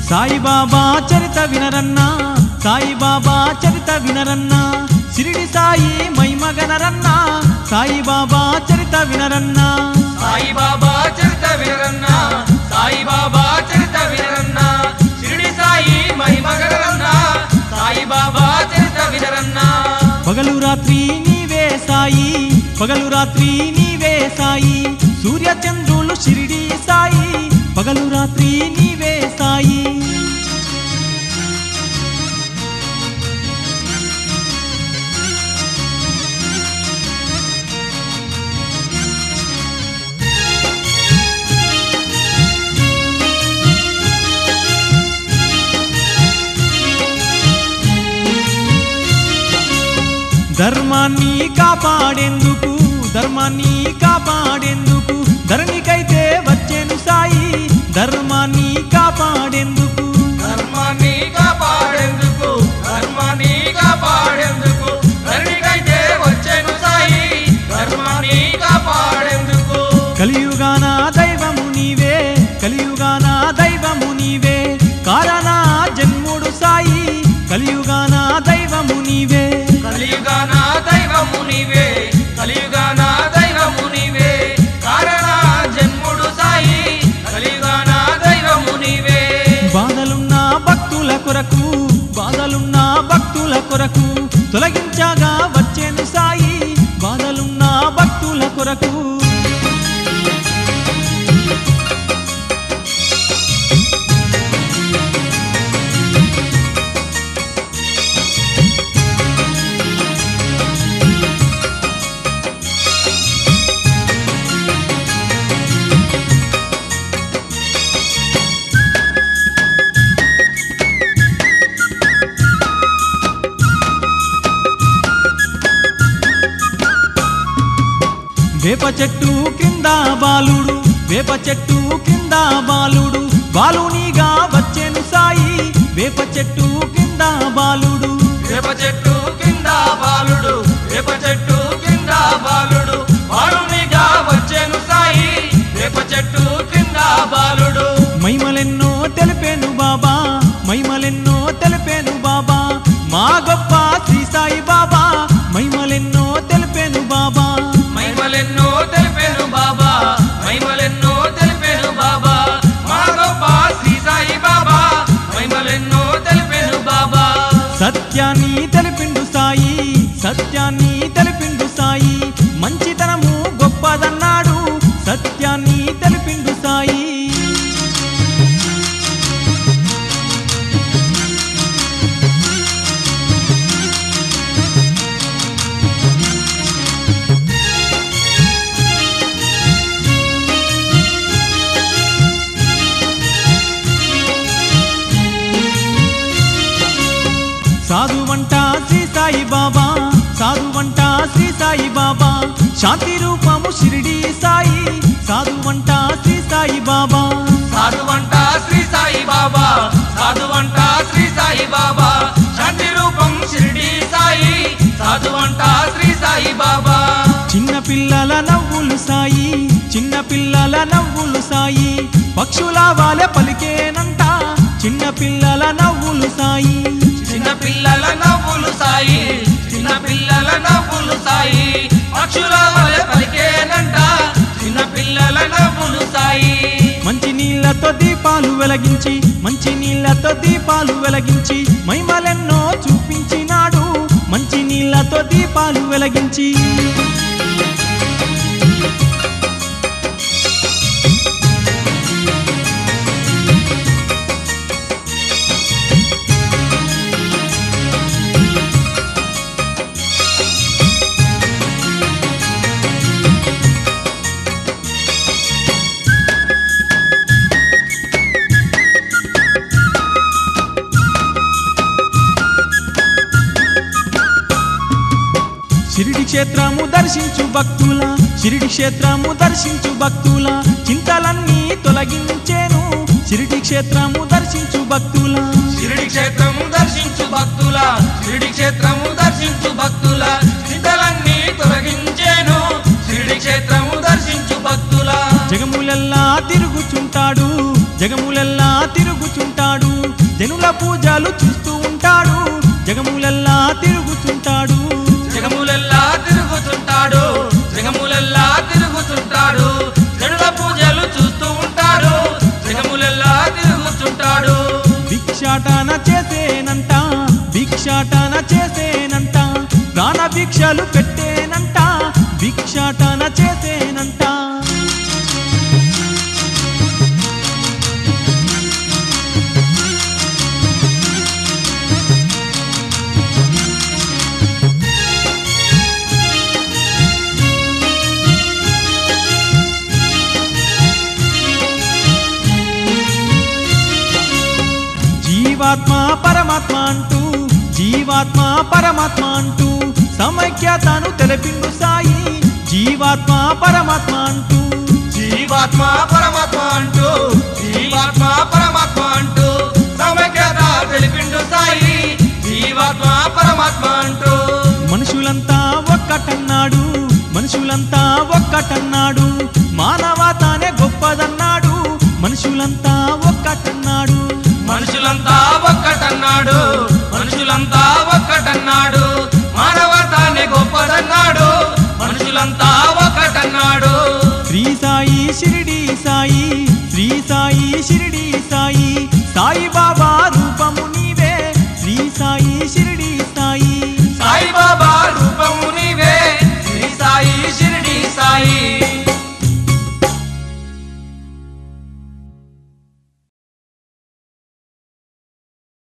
సాయిబాబా చరిత వినరన్నా సాయిబాబా చరిత వినరన్నా షిరిడి సాయి మైమగనరన్నా సాయిబాబా చరిత వినరన్నా సాయిబాబా చరిత వినరన్నా సాయిబాబా చరిత వినరన్నా షిరిడి సాయి మహిమగరన్నా సాయిబాబా చరిత వినరన్నా పగలు రాత్రి నీవే సాయి పగలు రాత్రి నీవే సాయి సూర్య చంద్రులు షిరిడి సాయి పగలు రాత్రి నీవే సాయి ధర్మాన్ని కాపాడేందుకు ధర్మాన్ని కాపాడేందుకు ధరణికైతే వచ్చేను సాయి ధర్మాన్ని కాపాడేందుకు ధర్మాన్ని కాపాడేందుకు ధర్మాన్ని కాపాడేందుకు ధరణికైతే వచ్చెను సాయి ధర్మాన్ని కాపాడేందుకు కలియుగాన దైవము నీవే కలియుగాన దైవము నీవే కారణ జన్ముడు సాయి కలియుగాన దైవము నీవే కలియుగాన దైవము నీవే కలియుగాన దైవము నీవే కారణ జన్ముడు సాయి కలియుగాన దైవము నీవే బాధలున్న భక్తుల కొరకు బాధలున్న భక్తుల కొరకు తొలగించగా వచ్చేను సాయి బాధలున్న భక్తుల కొరకు వేప చెట్టు కింద బాలుడు వేప చెట్టు కింద బాలుడు బాలునిగా వచ్చేను సాయి వేప చెట్టు కింద బాలుడు వేప చెట్టు కింద బాలుడు వేప చెట్టు కింద బాలుడు బాలునిగా వచ్చెను సాయి వేప చెట్టు కింద బాలుడు మైమలెన్నో తెలిపేను బాబా మైమలెన్నో తెలిపేను బాబా మా గొప్ప శ్రీ సాయి బాబా మైమలెన్నో తెలిపేను బాబా మైమలెన్నో తెలిపెను బాబా మైమలెన్నో తెలిపెను బాబా మా గొప్ప శ్రీ సాయి బాబా మైమలెన్నో తెలిపెను బాబా సత్యాన్ని తెలిపిండు సాయి సత్యాన్ని తెలిపిండు సాయి మంచితనము గొప్పదన్నాడు సత్యాన్ని తెలిపిండు సాయి సాధువంట శ్రీ సాయి బాబా సాధువంట శ్రీ సాయి బాబా శాంతి రూపము షిరిడి సాయి సాధువంట శ్రీ సాయి బాబా సాధువంట శ్రీ సాయి బాబా సాధువంట శ్రీ సాయి బాబా శాంతి రూపం షిరిడి సాయి సాధువంట శ్రీ సాయి బాబా చిన్న పిల్లల నవ్వులు సాయి చిన్న పిల్లల నవ్వులు సాయి పక్షుల వాలె పలికేనంట చిన్న పిల్లల నవ్వులు సాయి చిన్న పిల్లల నవ్వులు సాయి చిన్న పిల్లల నవ్వులు సాయి పక్షుల వలె పలికేనంట చిన్న పిల్లల నవ్వులు సాయి మంచి నీళ్లతో దీపాలు వెలిగించి మంచి నీళ్లతో దీపాలు వెలిగించి మైమలెన్నో చూపించినాడు మంచి నీళ్లతో దీపాలు వెలిగించి షిరిడి క్షేత్రము దర్శించు భక్తుల షిరిడి క్షేత్రము దర్శించు భక్తుల చింతలన్నీ తొలగించేను షిరిడి క్షేత్రము దర్శించు భక్తుల షిరిడి క్షేత్రము దర్శించు భక్తుల షిరిడి క్షేత్రము దర్శించు భక్తుల చింతలన్నీ తొలగించేను షిరిడి క్షేత్రము దర్శించు భక్తుల జగములెల్లా తిరుగుచుంటాడు జగములెల్లా తిరుగుచుంటాడు పూజలు చూస్తూ ఉంటాడు జగములెల్లా తిరుగుతుంటాడు జగములెల్లా తిరుగుతుంటాడు జగములెల్లా తిరుగుతుంటాడు జనుల పూజలు చూస్తూ ఉంటాడు జగములెల్లా తిరుగుతుంటాడు భిక్షాటన చేసేనంట భిక్షాటన చేసేనంట ప్రాణ భిక్షలు పెట్టేనంట భిక్షాటన చేసేనంట జీవాత్మ పరమాత్మ అంటూ జీవాత్మ పరమాత్మ అంటూ సమైక్యతను తెలిపిండు సాయి జీవాత్మ పరమాత్మ అంటూ జీవాత్మ పరమాత్మ అంటూ జీవాత్మ పరమాత్మ అంటూ సమైక్యత తెలిపిండు సాయి జీవాత్మ పరమాత్మ అంటూ మనుషులంతా ఒక్కటన్నాడు మనుషులంతా ఒక్కటన్నాడు మానవతానే గొప్పదన్నాడు మనుషులంతా ఒక్కటన్నాడు మనుషులంతా ఒక్కటన్నాడు మనుషులంతా ఒక్కటన్నాడు మానవతాన్ని గొప్పదన్నాడు మనుషులంతా ఒక్కటన్నాడు శ్రీ సాయి షిరిడి సాయి శ్రీ సాయి షిరిడి సాయి సాయి బాబా